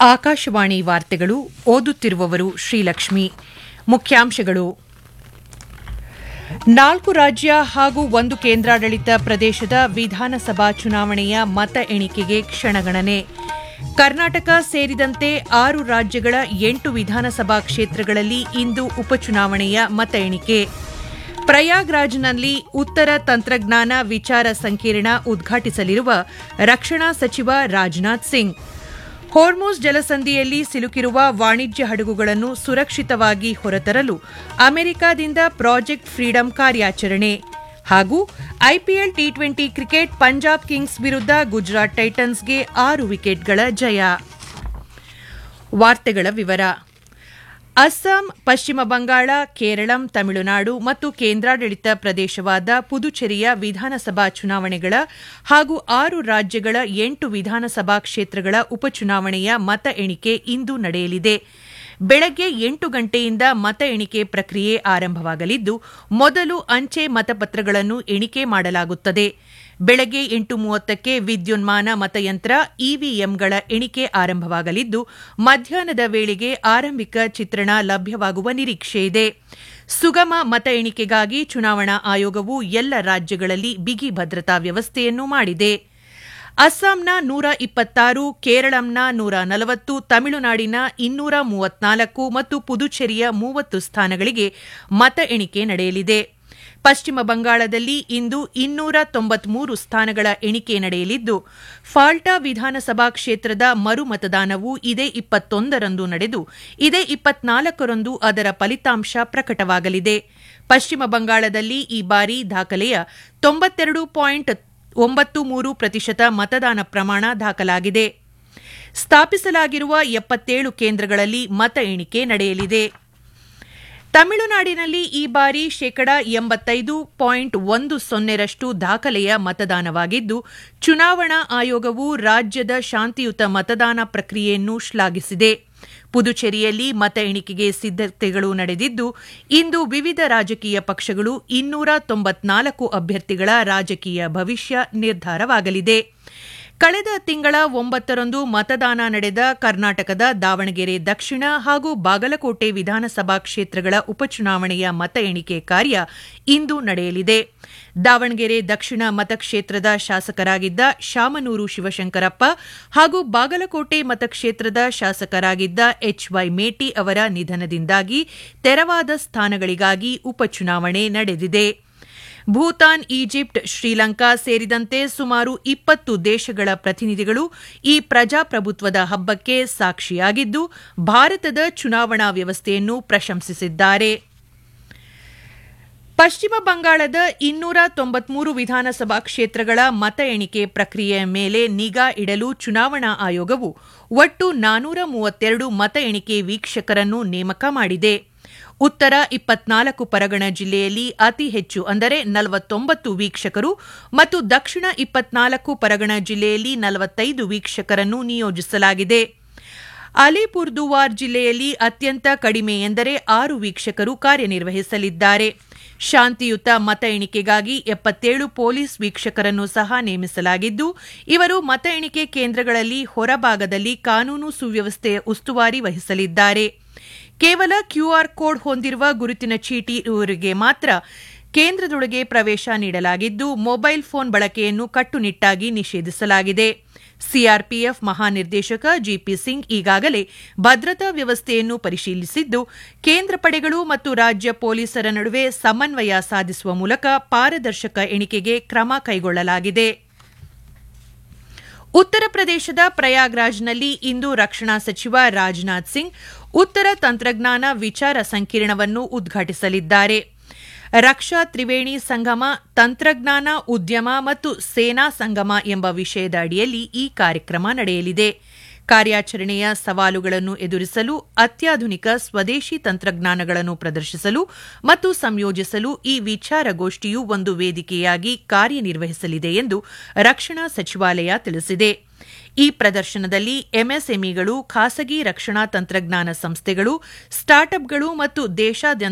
ಆಕಾಶವಾಣಿ ವಾರ್ತೆಗಳು ಓದುತ್ತಿರುವವರು ಶ್ರೀಲಕ್ಷ್ಮಿ ಮುಖ್ಯಾಂಶಗಳು ನಾಲ್ಕು ರಾಜ್ಯ ಹಾಗೂ ಒಂದು ಕೇಂದ್ರಾಡಳಿತ ಪ್ರದೇಶದ ವಿಧಾನಸಭಾ ಚುನಾವಣೆಯ ಮತ ಎಣಿಕೆಗೆ ಕ್ಷಣಗಣನೆ ಕರ್ನಾಟಕ ಸೇರಿದಂತೆ ಆರು ರಾಜ್ಯಗಳ ಎಂಟು ವಿಧಾನಸಭಾ ಕ್ಷೇತ್ರಗಳಲ್ಲಿ ಇಂದು ಉಪಚುನಾವಣೆಯ ಮತ ಎಣಿಕೆ ಪ್ರಯಾಗ್ರಾಜ್ನಲ್ಲಿ ಉತ್ತರ ತಂತ್ರಜ್ಞಾನ ವಿಚಾರ ಸಂಕಿರಣ ಉದ್ಘಾಟಿಸಲಿರುವ ರಕ್ಷಣಾ ಸಚಿವ ರಾಜನಾಥ್ ಸಿಂಗ್ ಹೋರ್ಮುಜ್ ಜಲಸಂಧಿಯಲ್ಲಿ ಸಿಲುಕಿರುವ ವಾಣಿಜ್ಯ ಹಡಗುಗಳನ್ನು ಸುರಕ್ಷಿತವಾಗಿ ಹೊರತರಲು ಅಮೆರಿಕದಿಂದ ಪ್ರಾಜೆಕ್ಟ್ ಫ್ರೀಡಂ ಕಾರ್ಯಾಚರಣೆ ಹಾಗೂ IPL T twenty cricket Punjab Kings ವಿರುದ್ಧ ಗುಜರಾತ್ ಟೈಟನ್ಸ್ಗೆ ಆರು ವಿಕೆಟ್ಗಳ ಜಯ ವಾರ್ತೆಗಳ ವಿವರ ಅಸ್ಸಾಂ ಪಶ್ಚಿಮ ಬಂಗಾಳ ಕೇರಳಂ ತಮಿಳುನಾಡು ಮತ್ತು ಕೇಂದ್ರಾಡಳಿತ ಪ್ರದೇಶವಾದ ಪುದುಚೇರಿಯ ವಿಧಾನಸಭಾ ಚುನಾವಣೆಗಳ ಹಾಗೂ ಆರು ರಾಜ್ಯಗಳ ಎಂಟು ವಿಧಾನಸಭಾ ಕ್ಷೇತ್ರಗಳ ಉಪಚುನಾವಣೆಯ ಮತ ಎಣಿಕೆ ಇಂದು ನಡೆಯಲಿದೆ ಬೆಳಗ್ಗೆ ಎಂಟು ಗಂಟೆಯಿಂದ ಮತ ಎಣಿಕೆ ಪ್ರಕ್ರಿಯೆ ಆರಂಭವಾಗಲಿದ್ದು ಮೊದಲು ಅಂಚೆ ಮತಪತ್ರಗಳನ್ನು ಎಣಿಕೆ ಮಾಡಲಾಗುತ್ತದೆ ಬೆಳಗ್ಗೆ ಎಂಟು ಮೂವತ್ತಕ್ಕೆ ವಿದ್ಯುನ್ಮಾನ ಮತಯಂತ್ರ ಇವಿಎಂಗಳ ಎಣಿಕೆ ಆರಂಭವಾಗಲಿದ್ದು ಮಧ್ಯಾಹ್ನದ ವೇಳೆಗೆ ಆರಂಭಿಕ ಚಿತ್ರಣ ಲಭ್ಯವಾಗುವ ನಿರೀಕ್ಷೆಯಿದೆ ಸುಗಮ ಮತ ಎಣಿಕೆಗಾಗಿ ಚುನಾವಣಾ ಆಯೋಗವು ಎಲ್ಲ ರಾಜ್ಯಗಳಲ್ಲಿ ಬಿಗಿ ಭದ್ರತಾ ವ್ಯವಸ್ಥೆಯನ್ನು ಮಾಡಿದೆ ಅಸ್ಸಾಂನ ನೂರ ಇಪ್ಪತ್ತಾರು ಕೇರಳಂನ ನೂರ ನಲವತ್ತು ತಮಿಳುನಾಡಿನ ಇನ್ನೂರ ಮೂವತ್ನಾಲ್ಕು ಮತ್ತು ಪುದುಚೇರಿಯ ಮೂವತ್ತು ಸ್ಥಾನಗಳಿಗೆ ಮತ ಎಣಿಕೆ ನಡೆಯಲಿದೆ ಪಶ್ಚಿಮ ಬಂಗಾಳದಲ್ಲಿ ಇಂದು ಇನ್ನೂರ ತೊಂಬತ್ಮೂರು ಸ್ಥಾನಗಳ ಎಣಿಕೆ ನಡೆಯಲಿದ್ದು ಫಾಲ್ಟಾ ವಿಧಾನಸಭಾ ಕ್ಷೇತ್ರದ ಮರು ಮತದಾನವು ಇದೇ ಇಪ್ಪತ್ತೊಂದರಂದು ನಡೆದು ಇದೇ ಇಪ್ಪತ್ನಾಲ್ಕರಂದು ಅದರ ಫಲಿತಾಂಶ ಪ್ರಕಟವಾಗಲಿದೆ ಪಶ್ಚಿಮ ಬಂಗಾಳದಲ್ಲಿ ಈ ಬಾರಿ ದಾಖಲೆಯ ತೊಂಬತ್ತೆರಡು ಪಾಯಿಂಟ್ ಒಂಬತ್ತು ಮೂರು ಪ್ರತಿಶತ ಮತದಾನ ಪ್ರಮಾಣ ದಾಖಲಾಗಿದೆ ಸ್ಥಾಪಿಸಲಾಗಿರುವ ಎಪ್ಪತ್ತೇಳು ಕೇಂದ್ರಗಳಲ್ಲಿ ಮತ ಎಣಿಕೆ ನಡೆಯಲಿದೆ ತಮಿಳುನಾಡಿನಲ್ಲಿ ಈ ಬಾರಿ ಶೇಕಡಾ ಎಂಬತ್ತೈದು ಪಾಯಿಂಟ್ ಒಂದು ಸೊನ್ನೆರಷ್ಟು ದಾಖಲೆಯ ಮತದಾನವಾಗಿದ್ದು ಚುನಾವಣಾ ಆಯೋಗವು ರಾಜ್ಯದ ಶಾಂತಿಯುತ ಮತದಾನ ಪ್ರಕ್ರಿಯೆಯನ್ನು ಶ್ಲಾಘಿಸಿದೆ ಪುದುಚೇರಿಯಲ್ಲಿ ಮತ ಎಣಿಕೆಗೆ ಸಿದ್ದತೆಗಳು ನಡೆದಿದ್ದು ಇಂದು ವಿವಿಧ ರಾಜಕೀಯ ಪಕ್ಷಗಳು ಇನ್ನೂರ ತೊಂಬತ್ನಾಲ್ಕು ಅಭ್ಯರ್ಥಿಗಳ ರಾಜಕೀಯ ಭವಿಷ್ಯ ನಿರ್ಧಾರವಾಗಲಿದೆ ಕಳೆದ ತಿಂಗಳ ಒಂಬತ್ತರಂದು ಮತದಾನ ನಡೆದ ಕರ್ನಾಟಕದ ದಾವಣಗೆರೆ ದಕ್ಷಿಣ ಹಾಗೂ ಬಾಗಲಕೋಟೆ ವಿಧಾನಸಭಾ ಕ್ಷೇತ್ರಗಳ ಉಪಚುನಾವಣೆಯ ಮತ ಎಣಿಕೆ ಕಾರ್ಯ ಇಂದು ನಡೆಯಲಿದೆ ದಾವಣಗೆರೆ ದಕ್ಷಿಣ ಮತಕ್ಷೇತ್ರದ ಶಾಸಕರಾಗಿದ್ದ ಶಾಮನೂರು ಶಿವಶಂಕರಪ್ಪ ಹಾಗೂ ಬಾಗಲಕೋಟೆ ಮತಕ್ಷೇತ್ರದ ಶಾಸಕರಾಗಿದ್ದ ಎಚ್ವೈ ಮೇಟಿ ಅವರ ನಿಧನದಿಂದಾಗಿ ತೆರವಾದ ಸ್ಥಾನಗಳಿಗಾಗಿ ಉಪಚುನಾವಣೆ ನಡೆದಿದೆ ಭೂತಾನ್ ಈಜಿಪ್ಟ್ ಶ್ರೀಲಂಕಾ ಸೇರಿದಂತೆ ಸುಮಾರು ಇಪ್ಪತ್ತು ದೇಶಗಳ ಪ್ರತಿನಿಧಿಗಳು ಈ ಪ್ರಜಾಪ್ರಭುತ್ವದ ಹಬ್ಬಕ್ಕೆ ಸಾಕ್ಷಿಯಾಗಿದ್ದು ಭಾರತದ ಚುನಾವಣಾ ವ್ಯವಸ್ಥೆಯನ್ನು ಪ್ರಶಂಸಿಸಿದ್ದಾರೆ ಪಶ್ಚಿಮ ಬಂಗಾಳದ ಇನ್ನೂರ ತೊಂಬತ್ಮೂರು ವಿಧಾನಸಭಾ ಕ್ಷೇತ್ರಗಳ ಮತ ಎಣಿಕೆ ಪ್ರಕ್ರಿಯೆಯ ಮೇಲೆ ನಿಗಾ ಇಡಲು ಚುನಾವಣಾ ಆಯೋಗವು ಒಟ್ಟು ನಾನೂರ ಮೂವತ್ತೆರಡು ಮತ ಎಣಿಕೆ ವೀಕ್ಷಕರನ್ನು ನೇಮಕ ಮಾಡಿದೆ ಉತ್ತರ ಇಪ್ಪತ್ನಾಲ್ಕು ಪರಗಣ ಜಿಲ್ಲೆಯಲ್ಲಿ ಅತಿ ಹೆಚ್ಚು ಅಂದರೆ ನಲವತ್ತೊಂಬತ್ತು ವೀಕ್ಷಕರು ಮತ್ತು ದಕ್ಷಿಣ ಇಪ್ಪತ್ನಾಲ್ಕು ಪರಗಣ ಜಿಲ್ಲೆಯಲ್ಲಿ ನಲವತ್ತೈದು ವೀಕ್ಷಕರನ್ನು ನಿಯೋಜಿಸಲಾಗಿದೆ ಅಲಿಪುರ್ದುವಾರ್ ಜಿಲ್ಲೆಯಲ್ಲಿ ಅತ್ಯಂತ ಕಡಿಮೆ ಎಂದರೆ ಆರು ವೀಕ್ಷಕರು ಕಾರ್ಯನಿರ್ವಹಿಸಲಿದ್ದಾರೆ ಶಾಂತಿಯುತ ಮತ ಎಣಿಕೆಗಾಗಿ ಎಪ್ಪತ್ತೇಳು ಪೊಲೀಸ್ ವೀಕ್ಷಕರನ್ನು ಸಹ ನೇಮಿಸಲಾಗಿದ್ದು ಇವರು ಮತ ಎಣಿಕೆ ಕೇಂದ್ರಗಳಲ್ಲಿ ಹೊರಭಾಗದಲ್ಲಿ ಕಾನೂನು ಸುವ್ಯವಸ್ಥೆಯ ಉಸ್ತುವಾರಿ ವಹಿಸಲಿದ್ದಾರೆ ಕೇವಲ ಕ್ಯೂಆರ್ ಕೋಡ್ ಹೊಂದಿರುವ ಗುರುತಿನ ಚೀಟಿ ಇವರಿಗೆ ಮಾತ್ರ ಕೇಂದ್ರದೊಳಗೆ ಪ್ರವೇಶ ನೀಡಲಾಗಿದ್ದು ಮೊಬೈಲ್ ಫೋನ್ ಬಳಕೆಯನ್ನು ಕಟ್ಟುನಿಟ್ಟಾಗಿ ನಿಷೇಧಿಸಲಾಗಿದೆ ಸಿಆರ್ಪಿಎಫ್ ಮಹಾನಿರ್ದೇಶಕ ಜಿಪಿ ಸಿಂಗ್ ಈಗಾಗಲೇ ಭದ್ರತಾ ವ್ಯವಸ್ಥೆಯನ್ನು ಪರಿಶೀಲಿಸಿದ್ದು ಕೇಂದ್ರ ಪಡೆಗಳು ಮತ್ತು ರಾಜ್ಯ ಪೊಲೀಸರ ನಡುವೆ ಸಮನ್ವಯ ಸಾಧಿಸುವ ಮೂಲಕ ಪಾರದರ್ಶಕ ಎಣಿಕೆಗೆ ಕ್ರಮ ಕೈಗೊಳ್ಳಲಾಗಿದೆ ಉತ್ತರ ಪ್ರದೇಶದ ಪ್ರಯಾಗ್ರಾಜ್ನಲ್ಲಿ ಇಂದು ರಕ್ಷಣಾ ಸಚಿವ ರಾಜನಾಥ್ ಸಿಂಗ್ ಉತ್ತರ ತಂತ್ರಜ್ಞಾನ ವಿಚಾರ ಸಂಕಿರಣವನ್ನು ಉದ್ಘಾಟಿಸಲಿದ್ದಾರೆ ರಕ್ಷಾ ತ್ರಿವೇಣಿ ಸಂಗಮ ತಂತ್ರಜ್ಞಾನ ಉದ್ಯಮ ಮತ್ತು ಸೇನಾ ಸಂಗಮ ಎಂಬ ವಿಷಯದ ಅಡಿಯಲ್ಲಿ ಈ ಕಾರ್ಯಕ್ರಮ ನಡೆಯಲಿದೆ ಕಾರ್ಯಾಚರಣೆಯ ಸವಾಲುಗಳನ್ನು ಎದುರಿಸಲು ಅತ್ಯಾಧುನಿಕ ಸ್ವದೇಶಿ ತಂತ್ರಜ್ಞಾನಗಳನ್ನು ಪ್ರದರ್ಶಿಸಲು ಮತ್ತು ಸಂಯೋಜಿಸಲು ಈ ವಿಚಾರಗೋಷ್ಠಿಯು ಒಂದು ವೇದಿಕೆಯಾಗಿ ಕಾರ್ಯನಿರ್ವಹಿಸಲಿದೆ ಎಂದು ರಕ್ಷಣಾ ಸಚಿವಾಲಯ ತಿಳಿಸಿದೆ ಈ ಪ್ರದರ್ಶನದಲ್ಲಿ ಎಂಎಸ್ಎಂಇಗಳು ಖಾಸಗಿ ರಕ್ಷಣಾ ತಂತ್ರಜ್ಞಾನ ಸಂಸ್ಥೆಗಳು ಸ್ಟಾರ್ಟ್ಅಪ್ಗಳು ಮತ್ತು ದೇಶಾದ್ಯಂತ